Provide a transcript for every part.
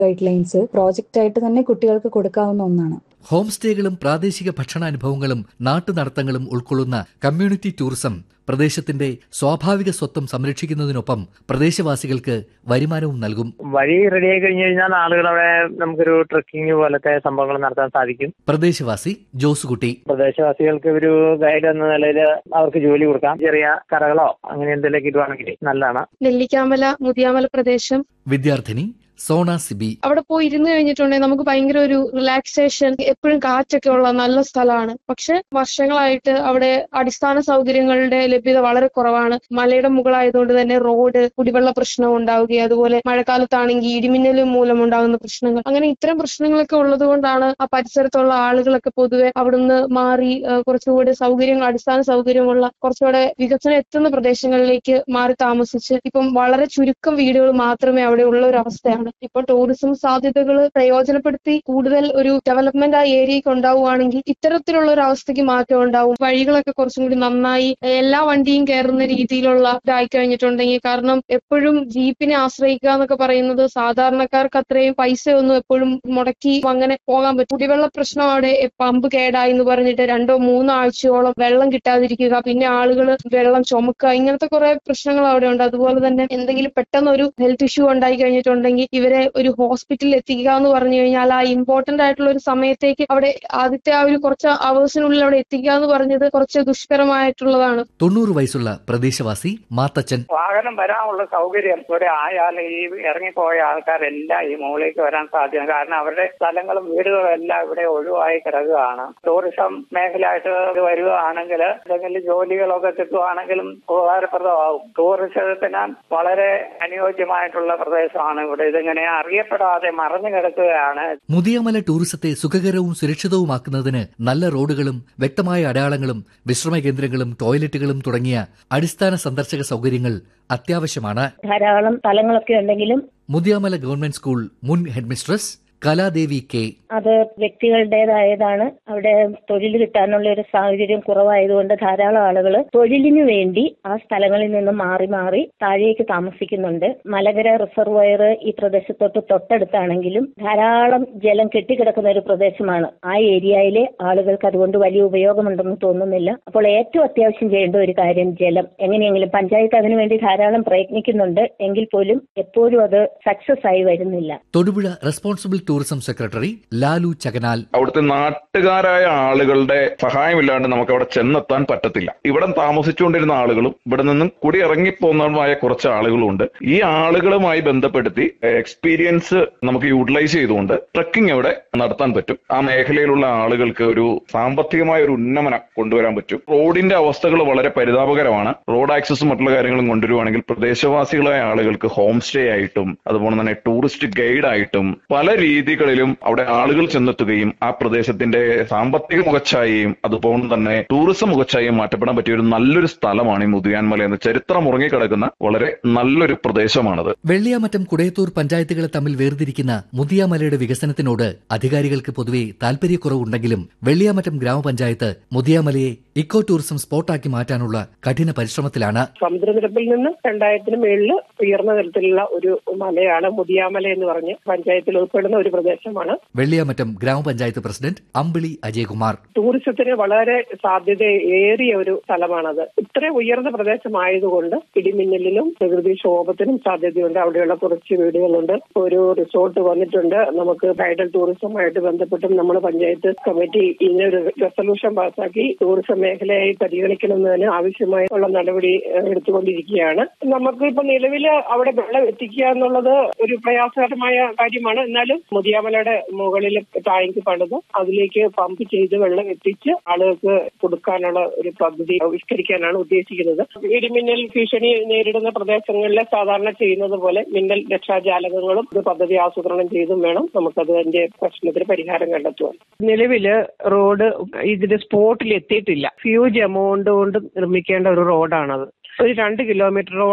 guide lines project ആയിട്ട് തന്നെ കുട്ടികൾക്ക് കൊടുക്കാവുന്ന ഒന്നാണ് ഹോം സ്റ്റേകളും പ്രാദേശിക ഭക്ഷണാനുഭവങ്ങളും നാട്ടുനടത്തങ്ങളും ഉൾക്കൊള്ളുന്ന കമ്മ്യൂണിറ്റി ടൂറിസം പ്രദേശത്തിന്റെ സ്വാഭാവിക സ്വത്വം സംരക്ഷിക്കുന്നതിനൊപ്പം പ്രദേശവാസികൾക്ക് വരുമാനവും നൽകും വഴി റെഡിയായി കഴിഞ്ഞു കഴിഞ്ഞാൽ ആളുകളവിടെ നമുക്കൊരു ട്രക്കിംഗ് പോലത്തെ സംഭവങ്ങൾ നടത്താൻ സാധിക്കും പ്രദേശവാസി ജോസുകുട്ടി പ്രദേശവാസികൾക്ക് ഒരു ഗൈഡ് എന്ന നിലയിൽ അവർക്ക് ജോലി കൊടുക്കാം ചെറിയ കടകളോ അങ്ങനെ എന്തെങ്കിലും കിട്ടുവാണെങ്കിൽ നല്ലതാണ് നെല്ലിക്കാമല മുതിയാമല പ്രദേശം വിദ്യാർത്ഥിനി സോണ സിബി അവിടെ പോയി ഇരുന്ന് കഴിഞ്ഞിട്ടുണ്ടെങ്കിൽ നമുക്ക് ഭയങ്കര ഒരു റിലാക്സേഷൻ എപ്പോഴും കാറ്റൊക്കെ ഉള്ള നല്ല സ്ഥലമാണ് പക്ഷെ വർഷങ്ങളായിട്ട് അവിടെ അടിസ്ഥാന സൗകര്യങ്ങളുടെ ലഭ്യത വളരെ കുറവാണ് മലയുടെ മുകളായതുകൊണ്ട് തന്നെ റോഡ് കുടിവെള്ള പ്രശ്നം ഉണ്ടാവുകയും അതുപോലെ മഴക്കാലത്താണെങ്കിൽ ഇടിമിന്നലും മൂലം ഉണ്ടാകുന്ന പ്രശ്നങ്ങൾ അങ്ങനെ ഇത്തരം പ്രശ്നങ്ങളൊക്കെ ഉള്ളത് കൊണ്ടാണ് ആ പരിസരത്തുള്ള ആളുകളൊക്കെ പൊതുവെ അവിടുന്ന് മാറി ആ, കുറച്ചുകൂടി സൗകര്യങ്ങൾ അടിസ്ഥാന സൗകര്യമുള്ള കുറച്ചുകൂടെ വികസനം എത്തുന്ന പ്രദേശങ്ങളിലേക്ക് മാറി താമസിച്ച് ഇപ്പം വളരെ ചുരുക്കം വീടുകൾ മാത്രമേ അവിടെ ഉള്ള ഒരു അവസ്ഥയാണ് ഇപ്പൊ ടൂറിസം സാധ്യതകൾ പ്രയോജനപ്പെടുത്തി കൂടുതൽ ഒരു ഡെവലപ്മെന്റ് ആ ഏരിയക്ക് ഉണ്ടാവുകയാണെങ്കിൽ ഇത്തരത്തിലുള്ള ഒരു അവസ്ഥയ്ക്ക് മാറ്റം ഉണ്ടാവും വഴികളൊക്കെ കുറച്ചും കൂടി നന്നായി എല്ലാ വണ്ടിയും കയറുന്ന രീതിയിലുള്ള ഇതായി കഴിഞ്ഞിട്ടുണ്ടെങ്കിൽ കാരണം എപ്പോഴും ജീപ്പിനെ ആശ്രയിക്കുക എന്നൊക്കെ പറയുന്നത് സാധാരണക്കാർക്ക് അത്രയും പൈസയൊന്നും എപ്പോഴും മുടക്കി അങ്ങനെ പോകാൻ പറ്റും കുടിവെള്ള പ്രശ്നം അവിടെ പമ്പ് കേടായി എന്ന് പറഞ്ഞിട്ട് രണ്ടോ മൂന്നോ ആഴ്ചയോളം വെള്ളം കിട്ടാതിരിക്കുക പിന്നെ ആളുകൾ വെള്ളം ചുമക്കുക ഇങ്ങനത്തെ കുറെ പ്രശ്നങ്ങൾ അവിടെ ഉണ്ട് അതുപോലെ തന്നെ എന്തെങ്കിലും പെട്ടെന്ന് ഒരു ഹെൽത്ത് ഇഷ്യൂ ഉണ്ടായി കഴിഞ്ഞിട്ടുണ്ടെങ്കിൽ ഇവരെ ഒരു ഹോസ്പിറ്റലിൽ എത്തിക്കുക എന്ന് പറഞ്ഞു കഴിഞ്ഞാൽ ആ ഇമ്പോർട്ടന്റ് ആയിട്ടുള്ള ഒരു സമയത്തേക്ക് അവിടെ ആദ്യത്തെ ആ ഒരു കുറച്ച് അവേഴ്സിനുള്ളിൽ അവിടെ എത്തിക്കുക എന്ന് പറഞ്ഞത് കുറച്ച് ദുഷ്കരമായിട്ടുള്ളതാണ് തൊണ്ണൂറ് വയസ്സുള്ള പ്രദേശവാസി മാത്തച്ചൻ വാഹനം വരാനുള്ള സൗകര്യം ഇവിടെ ആയാൽ ഈ ഇറങ്ങിപ്പോയ ആൾക്കാരെല്ലാം ഈ മുകളിലേക്ക് വരാൻ സാധ്യത കാരണം അവരുടെ സ്ഥലങ്ങളും വീടുകളും എല്ലാം ഇവിടെ ഒഴിവായി കിടക്കുകയാണ് ടൂറിസം മേഖലയായിട്ട് ഇത് വരികയാണെങ്കിൽ എന്തെങ്കിലും ജോലികളൊക്കെ കിട്ടുവാണെങ്കിലും ഉപകാരപ്രദമാകും ടൂറിസത്തിന് വളരെ അനുയോജ്യമായിട്ടുള്ള പ്രദേശമാണ് ഇവിടെ ഇതിങ്ങനെ അറിയപ്പെടാതെ മറഞ്ഞു കിടക്കുകയാണ് മുതിയമല ടൂറിസത്തെ സുഖകരവും സുരക്ഷിതവുമാക്കുന്നതിന് നല്ല റോഡുകളും വ്യക്തമായ അടയാളങ്ങളും വിശ്രമ കേന്ദ്രങ്ങളും ടോയ്ലറ്റുകളും തുടങ്ങിയ അടിസ്ഥാന സന്ദർശക സൗകര്യങ്ങൾ അത്യാവശ്യമാണ് ധാരാളം സ്ഥലങ്ങളൊക്കെ ഉണ്ടെങ്കിലും മുതിയാമല ഗവൺമെന്റ് സ്കൂൾ മുൻ ഹെഡ്മിസ്ട്രസ് കലാദേവി കെ അത് വ്യക്തികളുടേതായതാണ് അവിടെ തൊഴിൽ കിട്ടാനുള്ള ഒരു സാഹചര്യം കുറവായതുകൊണ്ട് ധാരാളം ആളുകൾ തൊഴിലിനു വേണ്ടി ആ സ്ഥലങ്ങളിൽ നിന്ന് മാറി മാറി താഴേക്ക് താമസിക്കുന്നുണ്ട് മലകര റിസർവയർ ഈ പ്രദേശത്തോട്ട് തൊട്ടടുത്താണെങ്കിലും ധാരാളം ജലം കെട്ടിക്കിടക്കുന്ന ഒരു പ്രദേശമാണ് ആ ഏരിയയിലെ ആളുകൾക്ക് അതുകൊണ്ട് വലിയ ഉപയോഗമുണ്ടെന്ന് തോന്നുന്നില്ല അപ്പോൾ ഏറ്റവും അത്യാവശ്യം ചെയ്യേണ്ട ഒരു കാര്യം ജലം എങ്ങനെയെങ്കിലും പഞ്ചായത്ത് അതിനു വേണ്ടി ധാരാളം പ്രയത്നിക്കുന്നുണ്ട് എങ്കിൽ പോലും എപ്പോഴും അത് സക്സസ് ആയി വരുന്നില്ല Thodupuzha responsible tourism secretary Lalu ചകനാൽ അവിടുത്തെ നാട്ടുകാരായ ആളുകളുടെ സഹായമില്ലാണ്ട് നമുക്ക് അവിടെ ചെന്നെത്താൻ പറ്റത്തില്ല ഇവിടെ താമസിച്ചുകൊണ്ടിരുന്ന ആളുകളും ഇവിടെ നിന്നും കൂടി ഇറങ്ങിപ്പോന്നതുമായ കുറച്ച് ആളുകളും ഉണ്ട് ഈ ആളുകളുമായി ബന്ധപ്പെടുത്തി എക്സ്പീരിയൻസ് നമുക്ക് യൂട്ടിലൈസ് ചെയ്തുകൊണ്ട് ട്രക്കിംഗ് അവിടെ നടത്താൻ പറ്റും ആ മേഖലയിലുള്ള ആളുകൾക്ക് ഒരു സാമ്പത്തികമായ ഒരു ഉന്നമനം കൊണ്ടുവരാൻ പറ്റും റോഡിന്റെ അവസ്ഥകൾ വളരെ പരിതാപകരമാണ് റോഡ് ആക്സസും മറ്റുള്ള കാര്യങ്ങളും കൊണ്ടുവരുവാണെങ്കിൽ പ്രദേശവാസികളായ ആളുകൾക്ക് ഹോം സ്റ്റേ ആയിട്ടും അതുപോലെ തന്നെ ടൂറിസ്റ്റ് ഗൈഡ് ആയിട്ടും പല രീതികളിലും അവിടെ ആളുകൾ ചെന്നെത്തുകയും ആ പ്രദേശത്തിന്റെ സാമ്പത്തിക മുഖച്ഛായയും അതുപോലെ തന്നെ ടൂറിസം മുഖച്ഛായയും മാറ്റപ്പെടാൻ പറ്റിയ ഒരു നല്ലൊരു സ്ഥലമാണ് ഈ മുതിയാൻമല എന്ന ചരിത്രം ഉറങ്ങിക്കിടക്കുന്ന വളരെ നല്ലൊരു പ്രദേശമാണത് വെള്ളിയാമറ്റം കുടയത്തൂർ പഞ്ചായത്തുകളെ തമ്മിൽ വേർതിരിക്കുന്ന മുതിയാമലയുടെ വികസനത്തിനോട് അധികാരികൾക്ക് പൊതുവെ താൽപര്യക്കുറവുണ്ടെങ്കിലും വെള്ളിയാമറ്റം ഗ്രാമപഞ്ചായത്ത് മുതിയാമലയെ ഇക്കോ ടൂറിസം സ്പോട്ടാക്കി മാറ്റാനുള്ള കഠിന പരിശ്രമത്തിലാണ് സമുദ്രനിരപ്പിൽ നിന്ന് രണ്ടായിരത്തിന് മേളിൽ ഉയർന്ന തരത്തിലുള്ള ഒരു മലയാണ് മുതിയാമല എന്ന് പറഞ്ഞ് പഞ്ചായത്തിൽ ഉൾപ്പെടുന്ന ഒരു പ്രദേശമാണ് വെള്ളിയാമറ്റം ഗ്രാമപഞ്ചായത്ത് പ്രസിഡന്റ് അമ്പിളി അജയകുമാർ ടൂറിസത്തിന് വളരെ സാധ്യത ഏറിയ ഒരു സ്ഥലമാണത് ഇത്രയും ഉയർന്ന പ്രദേശമായതുകൊണ്ട് ഇടിമിന്നലിനും പ്രകൃതിക്ഷോഭത്തിനും സാധ്യതയുണ്ട് അവിടെയുള്ള കുറച്ച് വീടുകളുണ്ട് ഒരു റിസോർട്ട് വന്നിട്ടുണ്ട് നമുക്ക് ബ്രൈഡൽ ടൂറിസവുമായിട്ട് ബന്ധപ്പെട്ടും നമ്മൾ പഞ്ചായത്ത് കമ്മിറ്റി ഇതിനൊരു റെസൊല്യൂഷൻ പാസാക്കി ടൂറിസം മേഖലയായി പരിഗണിക്കണമെന്നതിന് ആവശ്യമായുള്ള നടപടി ഏഹ്, എടുത്തുകൊണ്ടിരിക്കുകയാണ് നമുക്ക് ഇപ്പൊ നിലവിൽ അവിടെ വെള്ളം എത്തിക്കുക എന്നുള്ളത് ഒരു പ്രയാസകരമായ കാര്യമാണ് എന്നാലും മുതിയാമലയുടെ മുകളിൽ ടാങ്ക് പണിത് അതിലേക്ക് പമ്പ് ചെയ്ത് വെള്ളം എത്തിച്ച് ആളുകൾക്ക് കൊടുക്കാനുള്ള ഒരു പദ്ധതി ആവിഷ്കരിക്കാനാണ് ഉദ്ദേശിക്കുന്നത് ഇടിമിന്നൽ ഭീഷണി നേരിടുന്ന പ്രദേശങ്ങളിൽ സാധാരണ ചെയ്യുന്നത് പോലെ മിന്നൽ രക്ഷാജാലകങ്ങളും ഇത് പദ്ധതി ആസൂത്രണം ചെയ്തും വേണം നമുക്കത് അതിന്റെ പ്രശ്നത്തിന് പരിഹാരം കണ്ടെത്തുവാൻ നിലവില് റോഡ് ഇതിന്റെ സ്പോട്ടിൽ എത്തിയിട്ടില്ല ഹ്യൂജ് എമൗണ്ട് കൊണ്ട് നിർമ്മിക്കേണ്ട ഒരു റോഡാണത് ഒരു രണ്ട് കിലോമീറ്ററോളം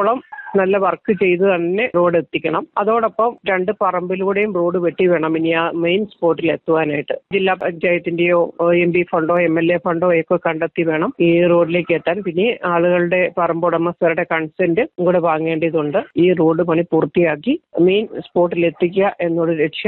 നല്ല വർക്ക് ചെയ്ത് തന്നെ റോഡ് എത്തിക്കണം അതോടൊപ്പം രണ്ട് പറമ്പിലൂടെയും റോഡ് വെട്ടി വേണം ഇനി ആ മെയിൻ സ്പോട്ടിൽ എത്തുവാനായിട്ട് ജില്ലാ പഞ്ചായത്തിന്റെയോ എം പി ഫണ്ടോ എം എൽ എ ഫണ്ടോ ഒക്കെ കണ്ടെത്തി വേണം ഈ റോഡിലേക്ക് എത്താൻ പിന്നെ ആളുകളുടെ പറമ്പുടമസ്ഥരുടെ കൺസെന്റ് കൂടെ വാങ്ങേണ്ടതുണ്ട് ഈ റോഡ് പണി പൂർത്തിയാക്കി മെയിൻ സ്പോട്ടിൽ എത്തിക്കുക എന്നൊരു ലക്ഷ്യം